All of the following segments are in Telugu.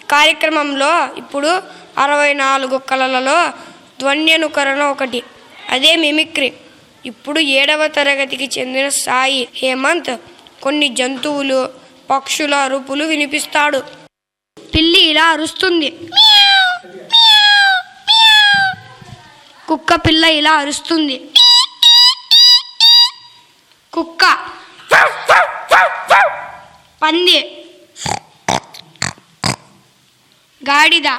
కార్యక్రమంలో ఇప్పుడు అరవై నాలుగు కళలలో ధ్వన్యనుకరణ ఒకటి అదే మిమిక్రీ ఇప్పుడు ఏడవ తరగతికి చెందిన సాయి హేమంత్ కొన్ని జంతువులు పక్షుల అరుపులు వినిపిస్తాడు పిల్లి ఇలా అరుస్తుంది కుక్క పిల్ల ఇలా అరుస్తుంది కుక్క పంది గాడిద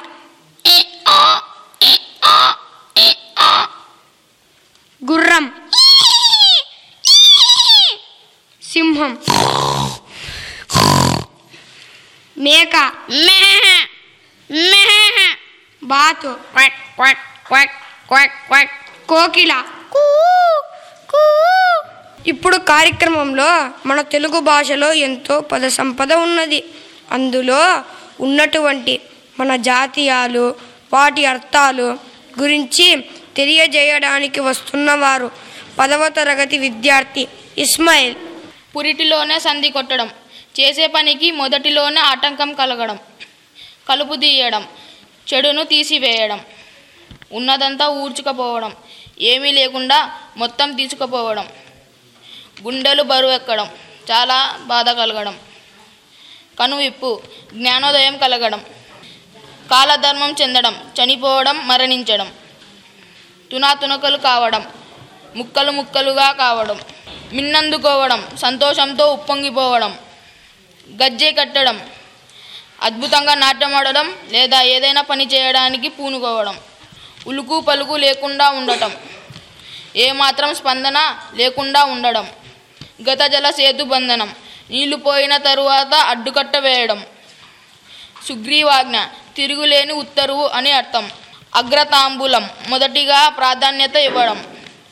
గుర్రం సింహం మేక బాతు కోకిల ఇప్పుడు కార్యక్రమంలో మన తెలుగు భాషలో ఎంతో పద సంపద ఉన్నది అందులో ఉన్నటువంటి మన జాతీయాలు వాటి అర్థాలు గురించి తెలియజేయడానికి వస్తున్నవారు పదవ తరగతి విద్యార్థి ఇస్మాయిల్ పురిటిలోనే సంధి కొట్టడం చేసే పనికి మొదటిలోనే ఆటంకం కలగడం కలుపు తీయడం చెడును తీసివేయడం ఉన్నదంతా ఊడ్చుకపోవడం ఏమీ లేకుండా మొత్తం తీసుకుపోవడం గుండెలు బరువు ఎక్కడం చాలా బాధ కలగడం కనువిప్పు జ్ఞానోదయం కలగడం కాలధర్మం చెందడం చనిపోవడం మరణించడం తునాతునకలు కావడం ముక్కలు ముక్కలుగా కావడం మిన్నందుకోవడం సంతోషంతో ఉప్పొంగిపోవడం గజ్జె కట్టడం అద్భుతంగా నాట్యమాడడం లేదా ఏదైనా పని చేయడానికి పూనుకోవడం ఉలుకు పలుకు లేకుండా ఉండటం ఏమాత్రం స్పందన లేకుండా ఉండడం గత జల సేతు బంధనం నీళ్లు పోయిన తరువాత అడ్డుకట్ట వేయడం సుగ్రీవాజ్ఞ తిరుగులేని ఉత్తరువు అని అర్థం అగ్రతాంబూలం మొదటిగా ప్రాధాన్యత ఇవ్వడం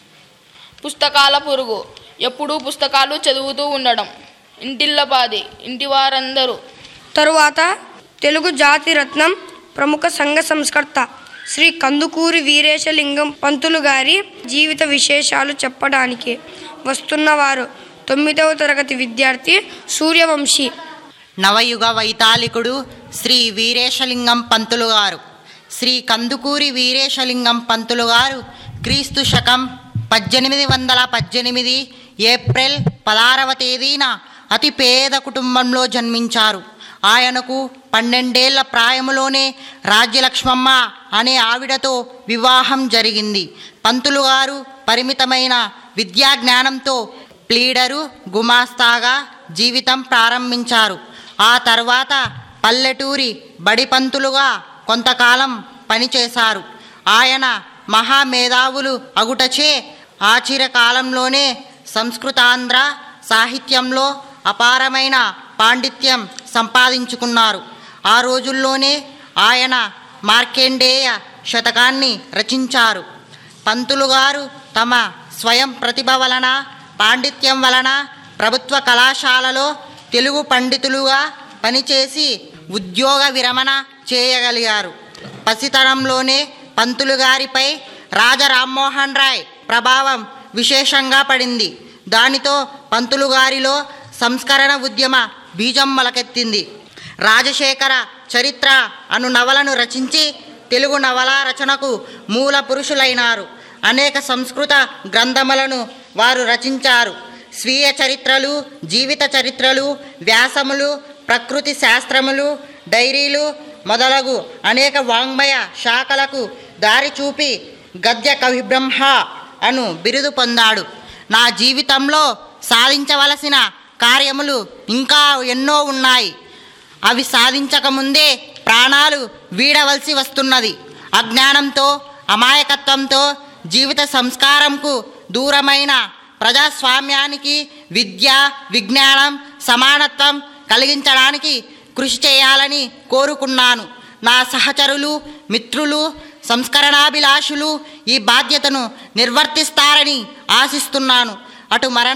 పుస్తకాల పురుగు ఎప్పుడూ పుస్తకాలు చదువుతూ ఉండడం ఇంటిల్లపాది ఇంటి వారందరూ తరువాత తెలుగు జాతి రత్నం ప్రముఖ సంఘ సంస్కర్త శ్రీ కందుకూరి వీరేశలింగం పంతులు గారి జీవిత విశేషాలు చెప్పడానికి వస్తున్నవారు తొమ్మిదవ తరగతి విద్యార్థి సూర్యవంశీ నవయుగ వైతాళికుడు శ్రీ వీరేశలింగం పంతులు గారు శ్రీ కందుకూరి వీరేశలింగం పంతులు గారు క్రీస్తు శకం పద్దెనిమిది వందల పద్దెనిమిది ఏప్రిల్ పదహారవ తేదీన అతి పేద కుటుంబంలో జన్మించారు ఆయనకు పన్నెండేళ్ల ప్రాయములోనే రాజ్యలక్ష్మమ్మ అనే ఆవిడతో వివాహం జరిగింది పంతులు గారు పరిమితమైన విద్యా జ్ఞానంతో ప్లీడరు గుమాస్తాగా జీవితం ప్రారంభించారు ఆ తర్వాత పల్లెటూరి బడిపంతులుగా కొంతకాలం పనిచేశారు ఆయన మహామేధావులు అగుటచే ఆచిరకాలంలోనే సంస్కృతాంధ్ర సాహిత్యంలో అపారమైన పాండిత్యం సంపాదించుకున్నారు ఆ రోజుల్లోనే ఆయన మార్కండేయ శతకాన్ని రచించారు పంతులు గారు తమ స్వయం ప్రతిభ వలన పాండిత్యం వలన ప్రభుత్వ కళాశాలలో తెలుగు పండితులుగా పనిచేసి ఉద్యోగ విరమణ చేయగలిగారు పసితనంలోనే పంతులు గారిపై రాజా రామ్మోహన్ రాయ్ ప్రభావం విశేషంగా పడింది దానితో పంతులు గారిలో సంస్కరణ ఉద్యమ బీజం మొలకెత్తింది రాజశేఖర చరిత్ర అను నవలను రచించి తెలుగు నవల రచనకు మూల పురుషులైనారు అనేక సంస్కృత గ్రంథములను వారు రచించారు స్వీయ చరిత్రలు జీవిత చరిత్రలు వ్యాసములు ప్రకృతి శాస్త్రములు డైరీలు మొదలగు అనేక వాంగ్మయ శాఖలకు దారి చూపి గద్య కవిబ్రహ్మ అను బిరుదు పొందాడు నా జీవితంలో సాధించవలసిన కార్యములు ఇంకా ఎన్నో ఉన్నాయి అవి సాధించకముందే ప్రాణాలు వీడవలసి వస్తున్నది అజ్ఞానంతో అమాయకత్వంతో జీవిత సంస్కారంకు దూరమైన ప్రజాస్వామ్యానికి విద్య విజ్ఞానం సమానత్వం కలిగించడానికి కృషి చేయాలని కోరుకున్నాను నా సహచరులు మిత్రులు సంస్కరణాభిలాషులు ఈ బాధ్యతను నిర్వర్తిస్తారని ఆశిస్తున్నాను అటు మరణ